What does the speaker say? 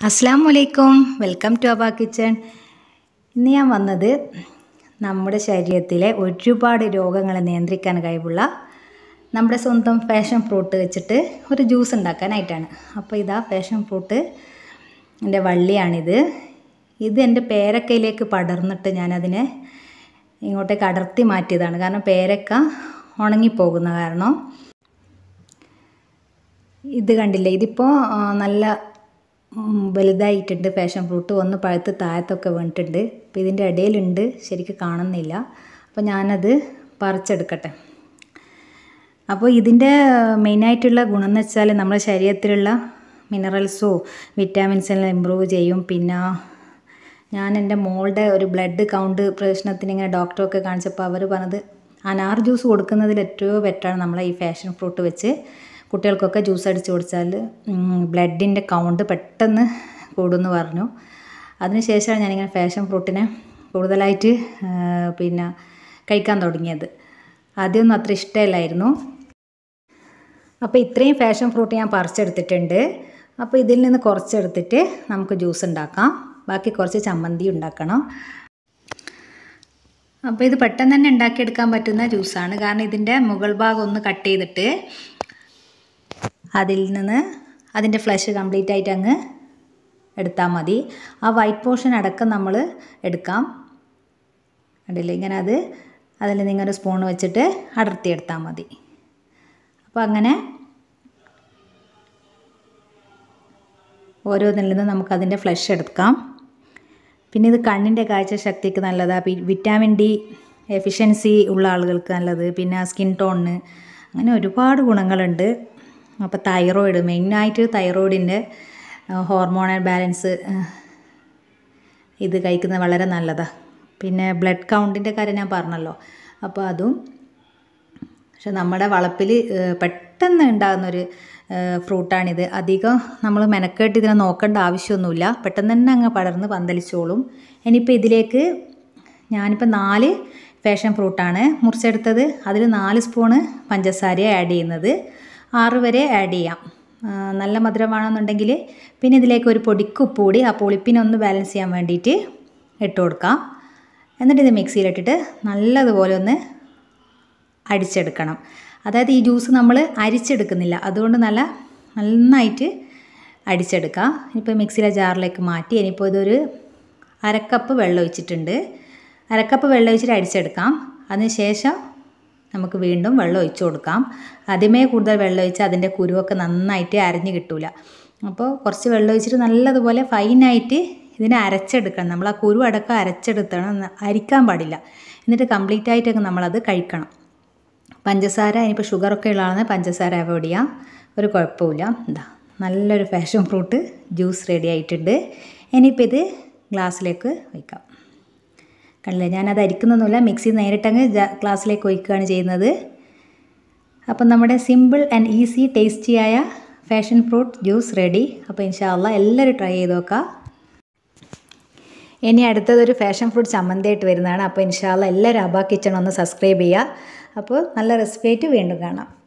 അസ്സാം വലൈക്കും welcome to ABHA kitchen ഇന്ന് ഞാൻ വന്നത് നമ്മുടെ ശരീരത്തിലെ ഒരുപാട് രോഗങ്ങളെ നിയന്ത്രിക്കാൻ കഴിവുള്ള നമ്മുടെ സ്വന്തം പാഷൻ ഫ്രൂട്ട് വെച്ചിട്ട് ഒരു ജ്യൂസ് ഉണ്ടാക്കാനായിട്ടാണ് അപ്പോൾ ഇതാ പാഷൻ ഫ്രൂട്ട് എൻ്റെ വള്ളിയാണിത് ഇത് എൻ്റെ പേരക്കയിലേക്ക് പടർന്നിട്ട് ഞാനതിനെ ഇങ്ങോട്ടേക്ക് അടർത്തി മാറ്റിയതാണ് കാരണം പേരക്ക ഉണങ്ങിപ്പോകുന്ന കാരണം ഇത് കണ്ടില്ലേ ഇതിപ്പോൾ ആ, നല്ല ഉം, വലുതായിട്ടുണ്ട് പാഷൻ ഫ്രൂട്ട് ഒന്ന് പഴുത്ത് താഴത്തൊക്കെ വീണിട്ടുണ്ട് അപ്പോൾ ഇതിൻ്റെ ഇടയിലുണ്ട് ശരിക്കും കാണുന്നില്ല അപ്പോൾ ഞാനത് പറിച്ചെടുക്കട്ടെ അപ്പോൾ ഇതിൻ്റെ മെയിനായിട്ടുള്ള ഗുണം എന്ന് വെച്ചാൽ നമ്മുടെ ശരീരത്തിലുള്ള മിനറൽസോ വിറ്റാമിൻസ് എല്ലാം ഇമ്പ്രൂവ് ചെയ്യും പിന്നെ ഞാൻ എൻ്റെ മോളുടെ ഒരു ബ്ലഡ് കൗണ്ട് പ്രശ്നത്തിന് ഇങ്ങനെ ഡോക്ടറൊക്കെ കാണിച്ചപ്പോൾ അവർ പറഞ്ഞത് അനാർ ജ്യൂസ് കൊടുക്കുന്നതിൽ ഏറ്റവും ബെറ്ററാണ് നമ്മളെ ഈ ഫാഷൻ ഫ്രൂട്ട് വെച്ച് കുട്ടികൾക്കൊക്കെ ജ്യൂസ് അടിച്ച് കൊടുത്താൽ ബ്ലഡിൻ്റെ കൗണ്ട് പെട്ടെന്ന് കൂടുമെന്ന് പറഞ്ഞു അതിനുശേഷമാണ് ഞാനിങ്ങനെ ഫാഷൻ ഫ്രൂട്ടിനെ കൂടുതലായിട്ട് ആ, പിന്നെ കഴിക്കാൻ തുടങ്ങിയത് ആദ്യമൊന്നും അത്ര ഇഷ്ടമല്ലായിരുന്നു അപ്പോൾ ഇത്രയും ഫാഷൻ ഫ്രൂട്ട് ഞാൻ പറിച്ചെടുത്തിട്ടുണ്ട് അപ്പോൾ ഇതിൽ നിന്ന് കുറച്ചെടുത്തിട്ട് നമുക്ക് ജ്യൂസ് ഉണ്ടാക്കാം ബാക്കി കുറച്ച് ചമ്മന്തി ഉണ്ടാക്കണം അപ്പോൾ ഇത് പെട്ടെന്ന് തന്നെ ഉണ്ടാക്കിയെടുക്കാൻ പറ്റുന്ന ജ്യൂസാണ് കാരണം ഇതിൻ്റെ മുകൾ ഭാഗം ഒന്ന് കട്ട് ചെയ്തിട്ട് അതിൽ നിന്ന് അതിൻ്റെ ഫ്ലഷ് കംപ്ലീറ്റ് ആയിട്ട് അങ്ങ് എടുത്താൽ മതി ആ വൈറ്റ് പോർഷൻ അടക്കം നമ്മൾ എടുക്കാം കണ്ടില്ലേ ഇങ്ങനെ അത് അതിൽ നിങ്ങൊരു സ്പൂൺ വെച്ചിട്ട് അടർത്തിയെടുത്താൽ മതി അപ്പോൾ അങ്ങനെ ഓരോന്നിൽ നിന്ന് നമുക്കതിൻ്റെ ഫ്ലഷ് എടുക്കാം പിന്നെ ഇത് കണ്ണിൻ്റെ കാഴ്ച ശക്തിക്ക് നല്ലതാണ് വിറ്റാമിൻ ഡി എഫിഷ്യൻസി ഉള്ള ആളുകൾക്ക് നല്ലത് പിന്നെ സ്കിൻ ടോണിന് അങ്ങനെ ഒരുപാട് ഗുണങ്ങളുണ്ട് അപ്പോൾ തൈറോയിഡ് മെയിനായിട്ട് തൈറോയിഡിൻ്റെ ഹോർമോണൽ ബാലൻസ് ഇത് കഴിക്കുന്നത് വളരെ നല്ലതാണ് പിന്നെ ബ്ലഡ് കൗണ്ടിൻ്റെ കാര്യം ഞാൻ പറഞ്ഞല്ലോ അപ്പോൾ അതും പക്ഷെ നമ്മുടെ വളപ്പിൽ പെട്ടെന്ന് ഉണ്ടാകുന്നൊരു ഫ്രൂട്ടാണിത് അധികം നമ്മൾ മെനക്കെട്ട് ഇതിനെ നോക്കേണ്ട ആവശ്യമൊന്നുമില്ല പെട്ടെന്ന് തന്നെ അങ്ങ് പടർന്ന് പന്തലിച്ചോളും ഇനിയിപ്പോൾ ഇതിലേക്ക് ഞാനിപ്പോൾ നാല് ഫാഷൻ ഫ്രൂട്ടാണ് മുറിച്ചെടുത്തത് അതിൽ നാല് സ്പൂണ് പഞ്ചസാര ആഡ് ചെയ്യുന്നത് ആറ് വരെ ആഡ് ചെയ്യാം ആ, നല്ല മധുരമാണെന്നുണ്ടെങ്കിൽ പിന്നെ ഇതിലേക്ക് ഒരു പൊടിക്ക് ഉപ്പ് കൂടി ആ പുളിപ്പിനെ ഒന്ന് ബാലൻസ് ചെയ്യാൻ വേണ്ടിയിട്ട് ഇട്ട് കൊടുക്കാം എന്നിട്ട് ഇത് മിക്സിയിലിട്ടിട്ട് നല്ലതുപോലെ ഒന്ന് അടിച്ചെടുക്കണം അതായത് ഈ ജ്യൂസ് നമ്മൾ അരിച്ചെടുക്കുന്നില്ല അതുകൊണ്ട് നല്ല നന്നായിട്ട് അടിച്ചെടുക്കാം ഇനിയിപ്പോൾ മിക്സിയിലെ ജാറിലേക്ക് മാറ്റി ഇനിയിപ്പോൾ ഇതൊരു അരക്കപ്പ് വെള്ളം ഒഴിച്ചിട്ടുണ്ട് അരക്കപ്പ് വെള്ളം ഒഴിച്ചിട്ട് അടിച്ചെടുക്കാം അതിനുശേഷം നമുക്ക് വീണ്ടും വെള്ളം ഒഴിച്ചു കൊടുക്കാം ആദ്യമേ കൂടുതൽ വെള്ളം ഒഴിച്ചാൽ അതിൻ്റെ കുരുവൊക്കെ നന്നായിട്ട് അരഞ്ഞ് കിട്ടൂല അപ്പോൾ കുറച്ച് വെള്ളം ഒഴിച്ചിട്ട് നല്ലതുപോലെ ഫൈനായിട്ട് ഇതിനെ അരച്ചെടുക്കണം നമ്മൾ ആ കുരു അടക്കം അരച്ചെടുത്തണം അരിക്കാൻ പാടില്ല എന്നിട്ട് കംപ്ലീറ്റ് ആയിട്ടൊക്കെ നമ്മളത് കഴിക്കണം പഞ്ചസാര ഇനിയിപ്പോൾ ഷുഗറൊക്കെ ഉള്ളതാണ് പഞ്ചസാര അവോയ്ഡ് ചെയ്യാം ഒരു കുഴപ്പമില്ല എന്താ നല്ലൊരു ഫാഷൻ ഫ്രൂട്ട് ജ്യൂസ് റെഡി ആയിട്ടുണ്ട് ഇനിയിപ്പോൾ ഇത് ഗ്ലാസ്സിലേക്ക് ഒഴിക്കാം കണ്ടില്ലേ ഞാനത് അരിക്കുന്നൊന്നുമില്ല മിക്സി നേരിട്ടങ്ങ് ജ- ഗ്ലാസ്സിലേക്ക് ഒഴിക്കുകയാണ് ചെയ്യുന്നത് അപ്പം നമ്മുടെ സിമ്പിൾ ആൻഡ് ഈസി ടേസ്റ്റിയായ ഫാഷൻ ഫ്രൂട്ട് ജ്യൂസ് റെഡി അപ്പോൾ ഇൻഷാല്ല എല്ലാവരും ട്രൈ ചെയ്ത് നോക്കാം ഇനി അടുത്തതൊരു ഫാഷൻ ഫ്രൂട്ട് ചമ്മന്തിയായിട്ട് വരുന്നതാണ് അപ്പോൾ ഇൻഷാല്ല എല്ലാവരും അബാ കിച്ചൺ ഒന്ന് സബ്സ്ക്രൈബ് ചെയ്യുക അപ്പോൾ നല്ല റെസിപ്പി ആയിട്ട് വീണ്ടും കാണാം